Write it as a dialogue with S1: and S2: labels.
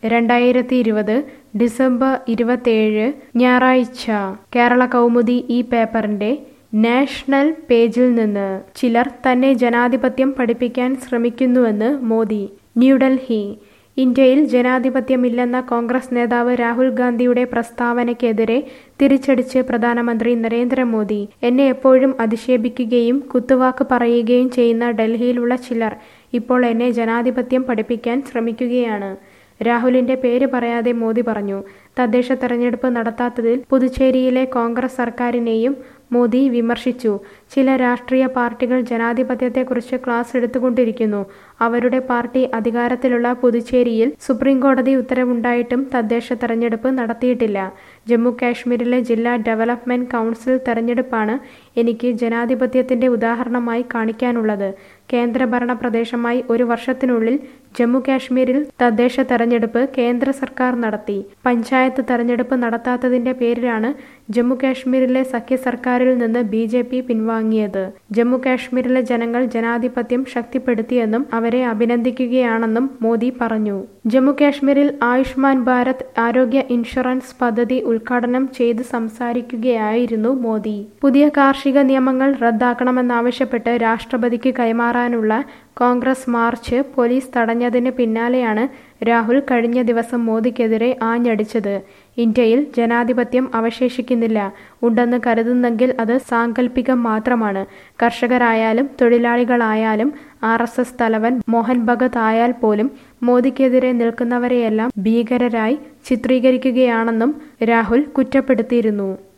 S1: രണ്ടായിരത്തി ഇരുപത് ഡിസംബർ ഇരുപത്തേഴ് ഞായറാഴ്ച കേരള കൗമുദി ഈ പേപ്പറിന്റെ നാഷണൽ പേജിൽ നിന്ന് ചിലർ തന്നെ ജനാധിപത്യം പഠിപ്പിക്കാൻ ശ്രമിക്കുന്നുവെന്ന് മോദി ന്യൂഡൽഹി ഇന്ത്യയിൽ ജനാധിപത്യമില്ലെന്ന കോൺഗ്രസ് നേതാവ് രാഹുൽ ഗാന്ധിയുടെ പ്രസ്താവനയ്ക്കെതിരെ തിരിച്ചടിച്ച് പ്രധാനമന്ത്രി നരേന്ദ്രമോദി എന്നെ എപ്പോഴും അധിക്ഷേപിക്കുകയും കുത്തുവാക്ക് പറയുകയും ചെയ്യുന്ന ഡൽഹിയിലുള്ള ചിലർ ഇപ്പോൾ എന്നെ ജനാധിപത്യം പഠിപ്പിക്കാൻ ശ്രമിക്കുകയാണ് രാഹുലിന്റെ പേര് പറയാതെ മോദി പറഞ്ഞു തദ്ദേശ തെരഞ്ഞെടുപ്പ് നടത്താത്തതിൽ പുതുച്ചേരിയിലെ കോൺഗ്രസ് സർക്കാരിനെയും മോദി വിമർശിച്ചു ചില രാഷ്ട്രീയ പാർട്ടികൾ ജനാധിപത്യത്തെക്കുറിച്ച് ക്ലാസ് എടുത്തുകൊണ്ടിരിക്കുന്നു അവരുടെ പാർട്ടി അധികാരത്തിലുള്ള പുതുച്ചേരിയിൽ സുപ്രീംകോടതി ഉത്തരവുണ്ടായിട്ടും തദ്ദേശ തെരഞ്ഞെടുപ്പ് നടത്തിയിട്ടില്ല ജമ്മു കാശ്മീരിലെ ജില്ലാ ഡെവലപ്മെന്റ് കൗൺസിൽ തെരഞ്ഞെടുപ്പാണ് എനിക്ക് ജനാധിപത്യത്തിന്റെ ഉദാഹരണമായി കാണിക്കാനുള്ളത് കേന്ദ്രഭരണ പ്രദേശമായി ഒരു വർഷത്തിനുള്ളിൽ ജമ്മു കാശ്മീരിൽ തദ്ദേശ തെരഞ്ഞെടുപ്പ് കേന്ദ്ര സർക്കാർ നടത്തി പഞ്ചായത്ത് തെരഞ്ഞെടുപ്പ് നടത്താത്തതിന്റെ പേരിലാണ് ജമ്മു കാശ്മീരിലെ സഖ്യ സർക്കാരിൽ നിന്ന് ബി ജെ പി പിൻവാങ്ങിയത് ജമ്മു കാശ്മീരിലെ ജനങ്ങൾ ജനാധിപത്യം ശക്തിപ്പെടുത്തിയെന്നും അവരെ അഭിനന്ദിക്കുകയാണെന്നും മോദി പറഞ്ഞു ജമ്മു കാശ്മീരിൽ ആയുഷ്മാൻ ഭാരത് ആരോഗ്യ ഇൻഷുറൻസ് പദ്ധതി ഉദ്ഘാടനം ചെയ്ത് സംസാരിക്കുകയായിരുന്നു മോദി പുതിയ കാർഷിക നിയമങ്ങൾ റദ്ദാക്കണമെന്നാവശ്യപ്പെട്ട് രാഷ്ട്രപതിക്ക് കൈമാറാനുള്ള കോൺഗ്രസ് മാർച്ച് പോലീസ് തടഞ്ഞതിന് പിന്നാലെയാണ് രാഹുൽ കഴിഞ്ഞ ദിവസം മോദിക്കെതിരെ ആഞ്ഞടിച്ചത് ഇന്ത്യയിൽ ജനാധിപത്യം അവശേഷിക്കുന്നില്ല ഉണ്ടെന്ന് കരുതുന്നെങ്കിൽ അത് സാങ്കല്പികം മാത്രമാണ് കർഷകരായാലും തൊഴിലാളികളായാലും ആർ എസ് എസ് തലവൻ മോഹൻ ഭഗത് ആയാൽ പോലും മോദിക്കെതിരെ നിൽക്കുന്നവരെയെല്ലാം ഭീകരരായി ചിത്രീകരിക്കുകയാണെന്നും രാഹുൽ കുറ്റപ്പെടുത്തിയിരുന്നു